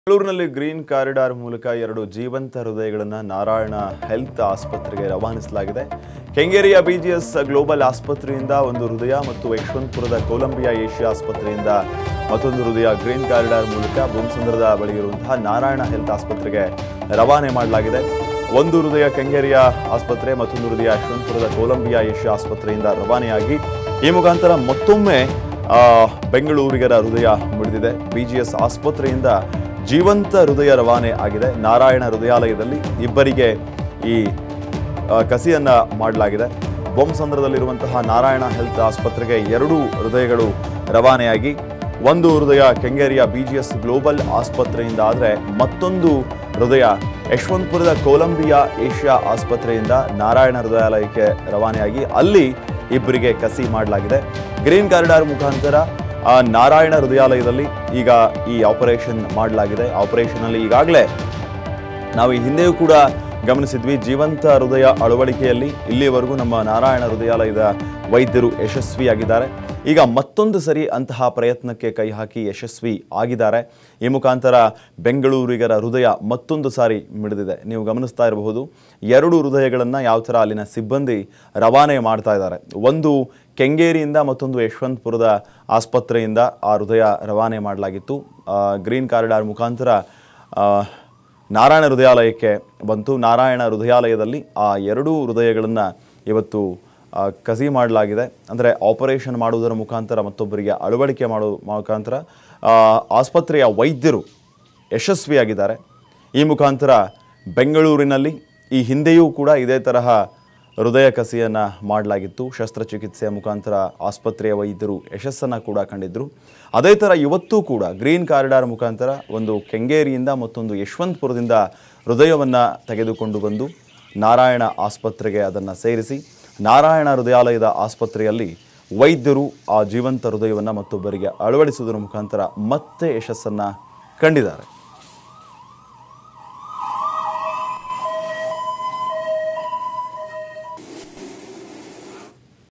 ಬೆಂಗಳೂರಿನಲ್ಲಿ green corridor ಮೂಲಕ ಎರಡು ಜೀವಂತ ಹೃದಯಗಳನ್ನು ನಾರಾಯಣ ಹೆಲ್ತ್ ಆಸ್ಪತ್ರೆಗೆ ರವಾನಿಸಲಾಗಿದೆ ಕೆಂಗೇರಿಯ ಬಿಜಿಎಸ್ ಗ್ಲೋಬಲ್ ಆಸ್ಪತ್ರೆಯಿಂದ ಒಂದು ಹೃದಯ ಮತ್ತು ಯಶವಂತಪುರದ ಕೊಲಂಬಿಯಾ ಏಷ್ಯಾ ಆಸ್ಪತ್ರೆಯಿಂದ ಮತ್ತೊಂದು ಹೃದಯ ಗ್ರೀನ್ ಕಾರಿಡಾರ್ ಮೂಲಕ ಬೊಮ್ಮಸಂದ್ರದ ಬಳಿ ಇರುವಂತಹ ನಾರಾಯಣ ಹೆಲ್ತ್ ಆಸ್ಪತ್ರೆಗೆ ರವಾನೆ ಮಾಡಲಾಗಿದೆ ಒಂದು ಹೃದಯ ಕೆಂಗೇರಿಯ ಆಸ್ಪತ್ರೆ ಮತ್ತೊಂದು ಹೃದಯ ಯಶವಂತಪುರದ ಕೊಲಂಬಿಯಾ ಏಷ್ಯಾ ಆಸ್ಪತ್ರೆಯಿಂದ ರವಾನೆಯಾಗಿ ಈ ಮುಖಾಂತರ ಮತ್ತೊಮ್ಮೆ ಆ, ಬೆಂಗಳೂರಿಗರ ಹೃದಯ ಮುಡಿದಿದೆ ಬಿಜಿಎಸ್ ಆಸ್ಪತ್ರೆಯಿಂದ ಜೀವಂತ ಹೃದಯ ರವಾನೆ ಆಗಿದೆ ನಾರಾಯಣ ಹೃದಯಾಲಯದಲ್ಲಿ ಇಬ್ಬರಿಗೆ ಈ ಆ, ಕಸಿಯನ್ನ ಮಾಡಲಾಗಿದೆ ಬೊಮ್ಮಸಂದ್ರದಲ್ಲಿರುವಂತಹ ನಾರಾಯಣ ಹೆಲ್ತ್ ಆಸ್ಪತ್ರೆಗೆ ಎರಡು ಹೃದಯಗಳು ರವಾನೆಯಾಗಿ ಒಂದು ಹೃದಯ ಕೆಂಗೇರಿಯ ಬಿಜಿಎಸ್ ಗ್ಲೋಬಲ್ ಆಸ್ಪತ್ರೆಯಿಂದ ಆದರೆ ಮತ್ತೊಂದು ಹೃದಯ ಯಶವಂತಪುರದ ಕೊಲಂಬಿಯಾ ಏಷ್ಯಾ ಆಸ್ಪತ್ರೆಯಿಂದ ನಾರಾಯಣ ಹೃದಯಾಲಯಕ್ಕೆ ರವಾನೆಯಾಗಿ ಅಲ್ಲಿ ಇಬ್ಬರಿಗೆ ಕಸಿ ಮಾಡಲಾಗಿದೆ ಗ್ರೀನ್ ಕಾರಿಡಾರ್ ಮುಖಾಂತರ ಆ ನಾರಾಯಣ ಹೃದಯಾಲಯದಲ್ಲಿ ಈಗ ಈ ಆಪರೇಷನ್ ಮಾಡಲಾಗಿದೆ ಆಪರೇಷನ್ ಅಲ್ಲಿ ಈಗಾಗಲೇ ನಾವು ಈ ಹಿಂದೆಯೂ ಕೂಡ ಗಮನಿಸಿದ್ವಿ ಜೀವಂತ ಹೃದಯ ಅಳವಡಿಕೆಯಲ್ಲಿ ಇಲ್ಲಿಯವರೆಗೂ ನಮ್ಮ ನಾರಾಯಣ ಹೃದಯಾಲಯದ ವೈದ್ಯರು ಯಶಸ್ವಿಯಾಗಿದ್ದಾರೆ ಈಗ ಮತ್ತೊಂದು ಸರಿ ಅಂತಹ ಪ್ರಯತ್ನಕ್ಕೆ ಕೈ ಹಾಕಿ ಯಶಸ್ವಿ ಆಗಿದ್ದಾರೆ ಈ ಮುಖಾಂತರ ಬೆಂಗಳೂರಿಗರ ಹೃದಯ ಮತ್ತೊಂದು ಸಾರಿ ಮಿಡಿದಿದೆ ನೀವು ಗಮನಿಸ್ತಾ ಇರಬಹುದು ಎರಡು ಹೃದಯಗಳನ್ನು ಯಾವ ಥರ ಅಲ್ಲಿನ ಸಿಬ್ಬಂದಿ ರವಾನೆ ಮಾಡ್ತಾ ಇದ್ದಾರೆ ಒಂದು ಕೆಂಗೇರಿಯಿಂದ ಮತ್ತೊಂದು ಯಶವಂತಪುರದ ಆಸ್ಪತ್ರೆಯಿಂದ ಆ ಹೃದಯ ರವಾನೆ ಮಾಡಲಾಗಿತ್ತು ಆ, ಗ್ರೀನ್ ಕಾರಿಡಾರ್ ಮುಖಾಂತರ ಆ, ನಾರಾಯಣ ಹೃದಯಾಲಯಕ್ಕೆ ಬಂತು ನಾರಾಯಣ ಹೃದಯಾಲಯದಲ್ಲಿ ಆ ಎರಡೂ ಹೃದಯಗಳನ್ನು ಇವತ್ತು ಆ, ಕಸಿ ಮಾಡಲಾಗಿದೆ ಅಂದರೆ ಆಪರೇಷನ್ ಮಾಡುವುದರ ಮುಖಾಂತರ ಮತ್ತೊಬ್ಬರಿಗೆ ಅಳವಡಿಕೆ ಮಾಡೋ ಮುಖಾಂತರ ಆ, ಆಸ್ಪತ್ರೆಯ ವೈದ್ಯರು ಯಶಸ್ವಿಯಾಗಿದ್ದಾರೆ ಈ ಮುಖಾಂತರ ಬೆಂಗಳೂರಿನಲ್ಲಿ ಈ ಹಿಂದೆಯೂ ಕೂಡ ಇದೇ ತರಹ ಹೃದಯ ಕಸಿಯನ್ನು ಮಾಡಲಾಗಿತ್ತು ಶಸ್ತ್ರಚಿಕಿತ್ಸೆಯ ಮುಖಾಂತರ ಆಸ್ಪತ್ರೆಯ ವೈದ್ಯರು ಯಶಸ್ಸನ್ನು ಕೂಡ ಕಂಡಿದ್ದರು ಅದೇ ಥರ ಇವತ್ತೂ ಕೂಡ ಗ್ರೀನ್ ಕಾರಿಡಾರ್ ಮುಖಾಂತರ ಒಂದು ಕೆಂಗೇರಿಯಿಂದ ಮತ್ತೊಂದು ಯಶವಂತಪುರದಿಂದ ಹೃದಯವನ್ನು ತೆಗೆದುಕೊಂಡು ಬಂದು ನಾರಾಯಣ ಆಸ್ಪತ್ರೆಗೆ ಅದನ್ನು ಸೇರಿಸಿ ನಾರಾಯಣ ಹೃದಯಾಲಯದ ಆಸ್ಪತ್ರೆಯಲ್ಲಿ ವೈದ್ಯರು ಆ ಜೀವಂತ ಹೃದಯವನ್ನು ಮತ್ತೊಬ್ಬರಿಗೆ ಅಳವಡಿಸುವುದರ ಮುಖಾಂತರ ಮತ್ತೆ ಯಶಸ್ಸನ್ನು ಕಂಡಿದ್ದಾರೆ